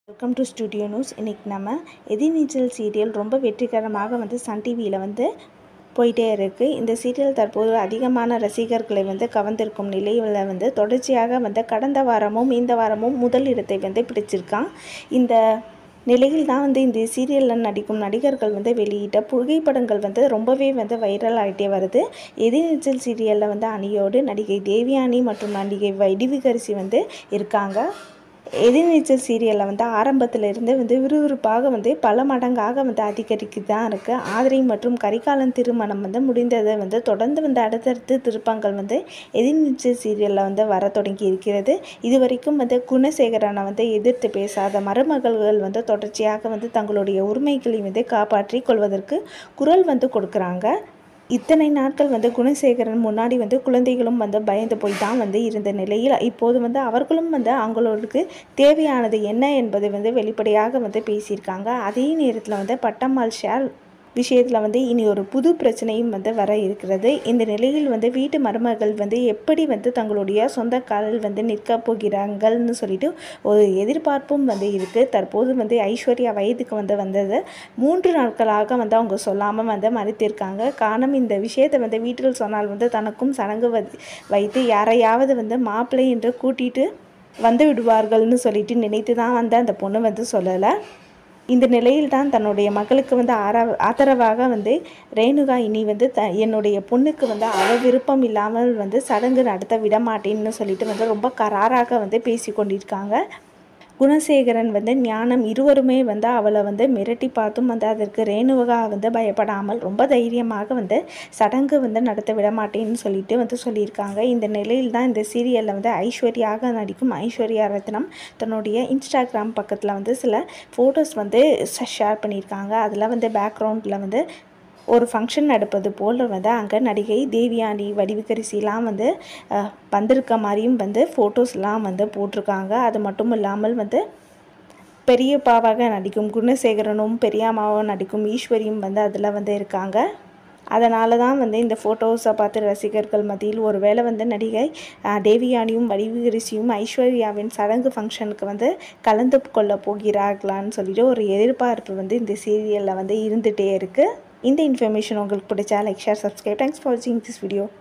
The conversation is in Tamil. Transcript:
வெல்கம் டு ஸ்டுடியோ நியூஸ் இன்றைக்கி நம்ம எதிர்நீச்சல் சீரியல் ரொம்ப வெற்றிகரமாக வந்து சன் டிவியில் வந்து போயிட்டே இருக்குது இந்த சீரியல் தற்போது அதிகமான ரசிகர்களை வந்து கவர்ந்திருக்கும் நிலையில் வந்து தொடர்ச்சியாக வந்து கடந்த வாரமும் இந்த வாரமும் முதல் இடத்தை வந்து பிடிச்சிருக்கான் இந்த நிலையில் தான் வந்து இந்த சீரியலில் நடிக்கும் நடிகர்கள் வந்து வெளியிட்ட புகைப்படங்கள் வந்து ரொம்பவே வந்து வைரல் ஆகிட்டே வருது எதிர்நீச்சல் சீரியலில் வந்து அணியோடு நடிகை தேவியானி மற்றும் நடிகை வைடிவிகரிசி வந்து இருக்காங்க எதிர்நீச்சல் சீரியலில் வந்து ஆரம்பத்தில் இருந்து வந்து விறுவிறுப்பாக வந்து பல மடங்காக வந்து அதிகரிக்கு தான் இருக்குது ஆதிரை மற்றும் கரிகாலன் திருமணம் வந்து முடிந்ததை வந்து தொடர்ந்து வந்து அடுத்தடுத்து திருப்பங்கள் வந்து எதிர்நீச்சல் சீரியலில் வந்து வர தொடங்கி இருக்கிறது இது வரைக்கும் வந்து குணசேகரனை வந்து எதிர்த்து பேசாத மருமகள்கள் வந்து தொடர்ச்சியாக வந்து தங்களுடைய உரிமைகளை வந்து காப்பாற்றி கொள்வதற்கு குரல் வந்து கொடுக்குறாங்க இத்தனை நாட்கள் வந்து குணசேகரன் முன்னாடி வந்து குழந்தைகளும் வந்து பயந்து போய் தான் வந்து இருந்த நிலையில் இப்போது வந்து அவர்களும் வந்து அவங்களுக்கு தேவையானது என்ன என்பதை வந்து வெளிப்படையாக வந்து பேசியிருக்காங்க அதே நேரத்தில் வந்து பட்டம்மாள் ஷேர் விஷயத்தில் வந்து இனி ஒரு புது பிரச்சனையும் வந்து வர இருக்கிறது இந்த நிலையில் வந்து வீட்டு மருமகள் வந்து எப்படி வந்து தங்களுடைய சொந்த காலில் வந்து நிற்க போகிறாங்கள்னு சொல்லிட்டு ஒரு எதிர்பார்ப்பும் வந்து இருக்குது தற்போது வந்து ஐஸ்வர்யா வயதுக்கு வந்து வந்தது மூன்று நாட்களாக வந்து அவங்க சொல்லாமல் வந்து மறுத்திருக்காங்க காரணம் இந்த விஷயத்தை வந்து வீட்டில் சொன்னால் வந்து தனக்கும் சடங்கு வைத்து யாரையாவது வந்து மாப்பிள்ளை என்று கூட்டிகிட்டு வந்து விடுவார்கள்னு சொல்லிட்டு நினைத்து தான் வந்து அந்த பொண்ணு வந்து சொல்லலை இந்த நிலையில் தான் தன்னுடைய மகளுக்கு வந்து ஆரா ஆதரவாக வந்து ரேணுகா இனி வந்து த என்னுடைய பொண்ணுக்கு வந்து அவ விருப்பம் இல்லாமல் வந்து சடங்கு நடத்த விட மாட்டேன்னு சொல்லிட்டு வந்து ரொம்ப கராராக வந்து பேசி கொண்டிருக்காங்க குணசேகரன் வந்து ஞானம் இருவருமே வந்து அவளை வந்து மிரட்டி பார்த்தும் வந்து அதற்கு ரேணுகா வந்து பயப்படாமல் ரொம்ப தைரியமாக வந்து சடங்கு வந்து நடத்த விட மாட்டேன்னு சொல்லிட்டு வந்து சொல்லியிருக்காங்க இந்த நிலையில் தான் இந்த சீரியலில் வந்து ஐஸ்வர்யாக நடிக்கும் ஐஸ்வர்யா ரத்னம் தன்னுடைய இன்ஸ்டாகிராம் பக்கத்தில் வந்து சில ஃபோட்டோஸ் வந்து ஷேர் பண்ணியிருக்காங்க அதில் வந்து பேக்ரவுண்டில் வந்து ஒரு ஃபங்க்ஷன் நடப்பது போல் வந்து அங்கே நடிகை தேவியானி வடிவுக்கரிசிலாம் வந்து வந்திருக்க மாதிரியும் வந்து ஃபோட்டோஸ்லாம் வந்து போட்டிருக்காங்க அது மட்டும் இல்லாமல் வந்து பெரியப்பாவாக நடிக்கும் குணசேகரனும் பெரியம்மாவும் நடிக்கும் ஈஸ்வரியும் வந்து அதில் வந்து இருக்காங்க அதனால தான் வந்து இந்த ஃபோட்டோஸை பார்த்து ரசிகர்கள் மத்தியில் ஒருவேளை வந்து நடிகை தேவியானியும் வடிவுகரிசியும் ஐஸ்வர்யாவின் சடங்கு ஃபங்க்ஷனுக்கு வந்து கலந்து கொள்ள போகிறார்களான்னு சொல்லிட்டு ஒரு எதிர்பார்ப்பு வந்து இந்த சீரியலில் வந்து இருந்துகிட்டே இருக்குது இந்த இன்ஃபர்மேஷன் உங்களுக்கு பிடிச்சா like share subscribe thanks for வாட்சிங் திஸ் வீடியோ